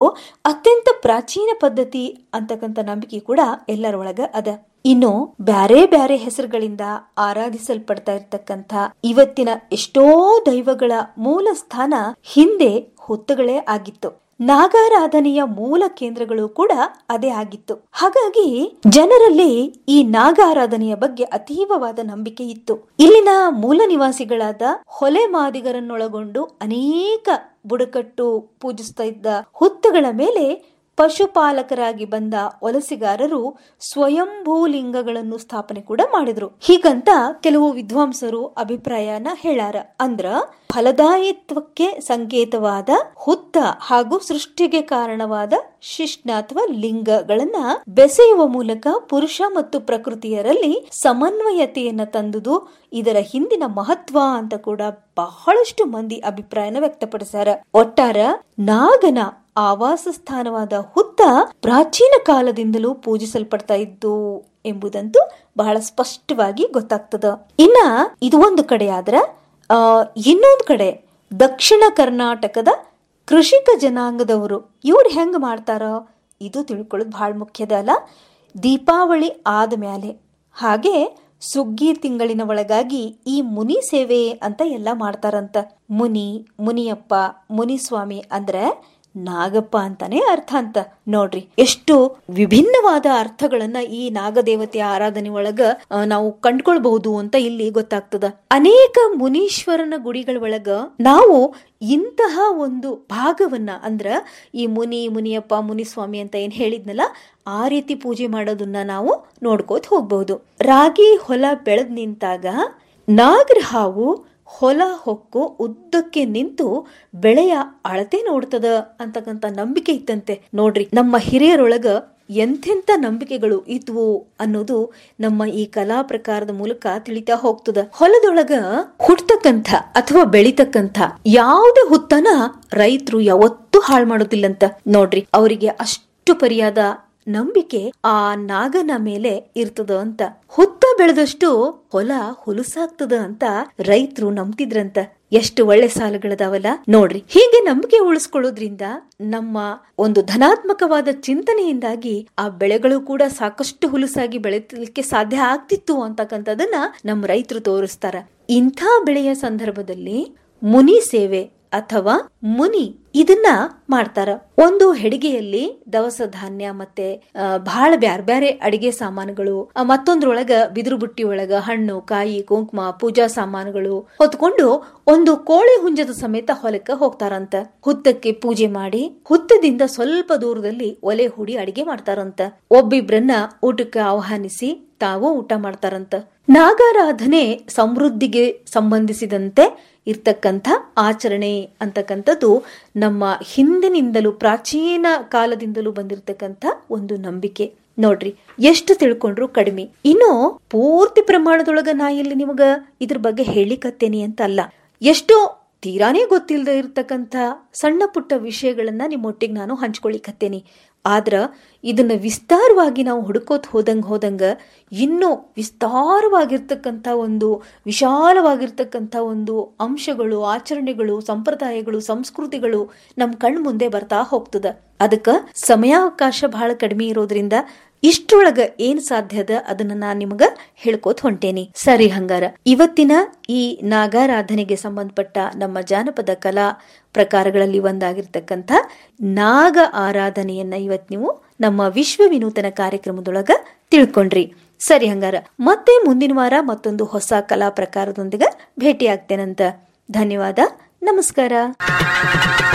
ಅತ್ಯಂತ ಪ್ರಾಚೀನ ಪದ್ಧತಿ ಅಂತಕ್ಕಂಥ ನಂಬಿಕೆ ಕೂಡ ಎಲ್ಲರೊಳಗ ಅದ ಇನ್ನು ಬ್ಯಾರೆ ಬ್ಯಾರೆ ಹೆಸರುಗಳಿಂದ ಆರಾಧಿಸಲ್ಪಡ್ತಾ ಇರ್ತಕ್ಕಂಥ ಇವತ್ತಿನ ಎಷ್ಟೋ ದೈವಗಳ ಮೂಲ ಸ್ಥಾನ ಹಿಂದೆ ಹುತ್ತಗಳೇ ಆಗಿತ್ತು ನಾಗಾರಾಧನೆಯ ಮೂಲ ಕೇಂದ್ರಗಳು ಕೂಡ ಅದೇ ಆಗಿತ್ತು ಹಾಗಾಗಿ ಜನರಲ್ಲಿ ಈ ನಾಗಾರಾಧನೆಯ ಬಗ್ಗೆ ಅತೀವವಾದ ನಂಬಿಕೆ ಇತ್ತು ಇಲ್ಲಿನ ಮೂಲ ನಿವಾಸಿಗಳಾದ ಹೊಲೆ ಮಾದಿಗರನ್ನೊಳಗೊಂಡು ಅನೇಕ ಬುಡಕಟ್ಟು ಪೂಜಿಸ್ತಾ ಇದ್ದ ಹುತ್ತಗಳ ಮೇಲೆ ಪಶುಪಾಲಕರಾಗಿ ಬಂದ ವಲಸಿಗಾರರು ಸ್ವಯಂಭೂ ಲಿಂಗಗಳನ್ನು ಸ್ಥಾಪನೆ ಕೂಡ ಮಾಡಿದ್ರು ಹೀಗಂತ ಕೆಲವು ವಿದ್ವಾಂಸರು ಅಭಿಪ್ರಾಯನ ಹೇಳಾರ ಅಂದ್ರ ಫಲದಾಯಿತ್ವಕ್ಕೆ ಸಂಕೇತವಾದ ಹುತ್ತ ಹಾಗೂ ಸೃಷ್ಟಿಗೆ ಕಾರಣವಾದ ಶಿಷ್ಣ ಅಥವಾ ಲಿಂಗಗಳನ್ನ ಬೆಸೆಯುವ ಮೂಲಕ ಪುರುಷ ಮತ್ತು ಪ್ರಕೃತಿಯರಲ್ಲಿ ಸಮನ್ವಯತೆಯನ್ನ ತಂದುದು ಇದರ ಹಿಂದಿನ ಮಹತ್ವ ಅಂತ ಕೂಡ ಬಹಳಷ್ಟು ಮಂದಿ ಅಭಿಪ್ರಾಯನ ವ್ಯಕ್ತಪಡಿಸ್ಯಾರ ಒಟ್ಟಾರ ನಾಗನ ಆವಾಸ ಸ್ಥಾನವಾದ ಹುತ್ತ ಪ್ರಾಚೀನ ಕಾಲದಿಂದಲೂ ಪೂಜಿಸಲ್ಪಡ್ತಾ ಇದ್ದು ಎಂಬುದಂತೂ ಬಹಳ ಸ್ಪಷ್ಟವಾಗಿ ಗೊತ್ತಾಗ್ತದ ಇನ್ನ ಇದು ಒಂದು ಕಡೆ ಆದ್ರ ಆ ಇನ್ನೊಂದು ಕಡೆ ದಕ್ಷಿಣ ಕರ್ನಾಟಕದ ಕೃಷಿಕ ಜನಾಂಗದವರು ಇವ್ರು ಹೆಂಗ್ ಮಾಡ್ತಾರ ಇದು ತಿಳ್ಕೊಳ್ಳೋದು ಬಹಳ ಮುಖ್ಯದ ಅಲ್ಲ ದೀಪಾವಳಿ ಆದ ಮ್ಯಾಲೆ ಹಾಗೆ ಸುಗ್ಗಿ ತಿಂಗಳಿನ ಒಳಗಾಗಿ ಈ ಮುನಿ ಸೇವೆ ಅಂತ ಎಲ್ಲ ಮಾಡ್ತಾರಂತ ಮುನಿ ಮುನಿಯಪ್ಪ ಮುನಿಸ್ವಾಮಿ ಅಂದ್ರೆ ನಾಗಪ್ಪ ಅಂತಾನೆ ಅರ್ಥ ಅಂತ ನೋಡ್ರಿ ಎಷ್ಟು ವಿಭಿನ್ನವಾದ ಅರ್ಥಗಳನ್ನ ಈ ನಾಗದೇವತೆಯ ಆರಾಧನೆ ಒಳಗ ನಾವು ಕಂಡ್ಕೊಳ್ಬಹುದು ಅಂತ ಇಲ್ಲಿ ಗೊತ್ತಾಗ್ತದ ಅನೇಕ ಮುನೀಶ್ವರನ ಗುಡಿಗಳ ಒಳಗ ನಾವು ಇಂತಹ ಒಂದು ಭಾಗವನ್ನ ಅಂದ್ರ ಈ ಮುನಿ ಮುನಿಯಪ್ಪ ಮುನಿಸ್ವಾಮಿ ಅಂತ ಏನ್ ಹೇಳಿದ್ನಲ್ಲ ಆ ರೀತಿ ಪೂಜೆ ಮಾಡೋದನ್ನ ನಾವು ನೋಡ್ಕೋತ ಹೋಗ್ಬಹುದು ರಾಗಿ ಹೊಲ ಬೆಳೆದ್ ನಿಂತಾಗ ನಾಗರ ಹಾವು ಹೊಲ ಹೊಕ್ಕು ಉದ್ದಕ್ಕೆ ನಿಂತು ಬೆಳೆಯ ಅಳತೆ ನೋಡ್ತದ ಅಂತಕ್ಕಂತ ನಂಬಿಕೆ ಇತ್ತಂತೆ ನೋಡ್ರಿ ನಮ್ಮ ಹಿರಿಯರೊಳಗ ಎಂಥೆಂಥ ನಂಬಿಕೆಗಳು ಇದ್ವು ಅನ್ನೋದು ನಮ್ಮ ಈ ಕಲಾ ಪ್ರಕಾರದ ಮೂಲಕ ತಿಳಿತಾ ಹೋಗ್ತದ ಹೊಲದೊಳಗ ಹುಡ್ತಕ್ಕಂಥ ಅಥವಾ ಬೆಳಿತಕ್ಕಂಥ ಯಾವುದೇ ಹುತ್ತನ ರೈತರು ಯಾವತ್ತೂ ಹಾಳು ಮಾಡೋದಿಲ್ಲಂತ ನೋಡ್ರಿ ಅವರಿಗೆ ಅಷ್ಟು ಪರಿಯಾದ ನಂಬಿಕೆ ಆ ನಾಗನ ಮೇಲೆ ಇರ್ತದ ಅಂತ ಹುತ್ತ ಬೆಳೆದಷ್ಟು ಹೊಲ ಹುಲುಸಾಗ್ತದ ಅಂತ ರೈತರು ನಂಬ್ತಿದ್ರಂತ ಎಷ್ಟು ಒಳ್ಳೆ ಸಾಲುಗಳದಾವಲ್ಲ ನೋಡ್ರಿ ಹೀಗೆ ನಂಬಿಕೆ ಉಳಿಸ್ಕೊಳ್ಳೋದ್ರಿಂದ ನಮ್ಮ ಒಂದು ಧನಾತ್ಮಕವಾದ ಚಿಂತನೆಯಿಂದಾಗಿ ಆ ಬೆಳೆಗಳು ಕೂಡ ಸಾಕಷ್ಟು ಹುಲುಸಾಗಿ ಬೆಳೆಯಲಿಕ್ಕೆ ಸಾಧ್ಯ ಆಗ್ತಿತ್ತು ಅಂತಕ್ಕಂಥದನ್ನ ನಮ್ಮ ರೈತರು ತೋರಿಸ್ತಾರ ಇಂಥ ಬೆಳೆಯ ಸಂದರ್ಭದಲ್ಲಿ ಮುನಿ ಸೇವೆ ಅಥವಾ ಮುನಿ ಇದನ್ನ ಮಾಡ್ತಾರ ಒಂದು ಹೆಡಿಗೆಯಲ್ಲಿ ದವಸ ಧಾನ್ಯ ಮತ್ತೆ ಬಹಳ ಬ್ಯಾರ್ ಬ್ಯಾರೆ ಅಡಿಗೆ ಸಾಮಾನುಗಳು ಮತ್ತೊಂದ್ರೊಳಗ ಬಿದಿರು ಬುಟ್ಟಿ ಒಳಗ ಹಣ್ಣು ಕಾಯಿ ಕುಂಕುಮ ಪೂಜಾ ಸಾಮಾನುಗಳು ಹೊತ್ಕೊಂಡು ಒಂದು ಕೋಳಿ ಹುಂಜದ ಸಮೇತ ಹೊಲಕ್ಕ ಹೋಗ್ತಾರಂತ ಹುತ್ತಕ್ಕೆ ಪೂಜೆ ಮಾಡಿ ಹುತ್ತದಿಂದ ಸ್ವಲ್ಪ ದೂರದಲ್ಲಿ ಒಲೆ ಹುಡಿ ಅಡಿಗೆ ಮಾಡ್ತಾರಂತ ಒಬ್ಬಿಬ್ರನ್ನ ಊಟಕ್ಕೆ ಆಹ್ವಾನಿಸಿ ತಾವು ಊಟ ಮಾಡ್ತಾರಂತ ನಾಗಾರಾಧನೆ ಸಮೃದ್ಧಿಗೆ ಸಂಬಂಧಿಸಿದಂತೆ ಇರ್ತಕ್ಕಂಥ ಆಚರಣೆ ಅಂತಕ್ಕಂಥದ್ದು ನಮ್ಮ ಹಿಂದಿನಿಂದಲೂ ಪ್ರಾಚೀನ ಕಾಲದಿಂದಲೂ ಬಂದಿರತಕ್ಕಂಥ ಒಂದು ನಂಬಿಕೆ ನೋಡ್ರಿ ಎಷ್ಟು ತಿಳ್ಕೊಂಡ್ರು ಕಡಿಮೆ ಇನ್ನು ಪೂರ್ತಿ ಪ್ರಮಾಣದೊಳಗ ನಾ ಇಲ್ಲಿ ನಿಮಗ ಇದ್ರ ಬಗ್ಗೆ ಹೇಳಿಕತ್ತೇನಿ ಅಂತ ಅಲ್ಲ ಎಷ್ಟೋ ತೀರಾನೇ ಗೊತ್ತಿಲ್ಲದೆ ಇರ್ತಕ್ಕಂಥ ಸಣ್ಣ ಪುಟ್ಟ ವಿಷಯಗಳನ್ನ ನಿಮ್ಮೊಟ್ಟಿಗೆ ನಾನು ಹಂಚ್ಕೊಳಿಕತ್ತೇನಿ ಆದ್ರ ಇದನ್ನ ವಿಸ್ತಾರವಾಗಿ ನಾವು ಹುಡುಕೋತ್ ಹೋದಂಗ ಹೋದಂಗ ಇನ್ನೂ ವಿಸ್ತಾರವಾಗಿರ್ತಕ್ಕಂಥ ಒಂದು ವಿಶಾಲವಾಗಿರ್ತಕ್ಕಂಥ ಒಂದು ಅಂಶಗಳು ಆಚರಣೆಗಳು ಸಂಪ್ರದಾಯಗಳು ಸಂಸ್ಕೃತಿಗಳು ನಮ್ ಕಣ್ ಮುಂದೆ ಬರ್ತಾ ಹೋಗ್ತದ ಅದಕ್ಕ ಸಮಯಾವಕಾಶ ಬಹಳ ಕಡಿಮೆ ಇರೋದ್ರಿಂದ ಇಷ್ಟೊಳಗ ಏನ್ ಸಾಧ್ಯದ ಅದನ್ನ ನಾನ್ ನಿಮಗ ಹೇಳ್ಕೋತ ಹೊಂಟೇನಿ ಸರಿ ಹಂಗಾರ ಇವತ್ತಿನ ಈ ನಾಗಾರಾಧನೆಗೆ ಸಂಬಂಧಪಟ್ಟ ನಮ್ಮ ಜಾನಪದ ಕಲಾ ಪ್ರಕಾರಗಳಲ್ಲಿ ಒಂದಾಗಿರ್ತಕ್ಕಂಥ ನಾಗ ಆರಾಧನೆಯನ್ನ ಇವತ್ ನೀವು ನಮ್ಮ ವಿಶ್ವ ವಿನೂತನ ಕಾರ್ಯಕ್ರಮದೊಳಗ ತಿಳ್ಕೊಂಡ್ರಿ ಸರಿ ಹಂಗಾರ ಮತ್ತೆ ಮುಂದಿನ ವಾರ ಮತ್ತೊಂದು ಹೊಸ ಕಲಾ ಪ್ರಕಾರದೊಂದಿಗೆ ಭೇಟಿ ಆಗ್ತೇನಂತ ಧನ್ಯವಾದ ನಮಸ್ಕಾರ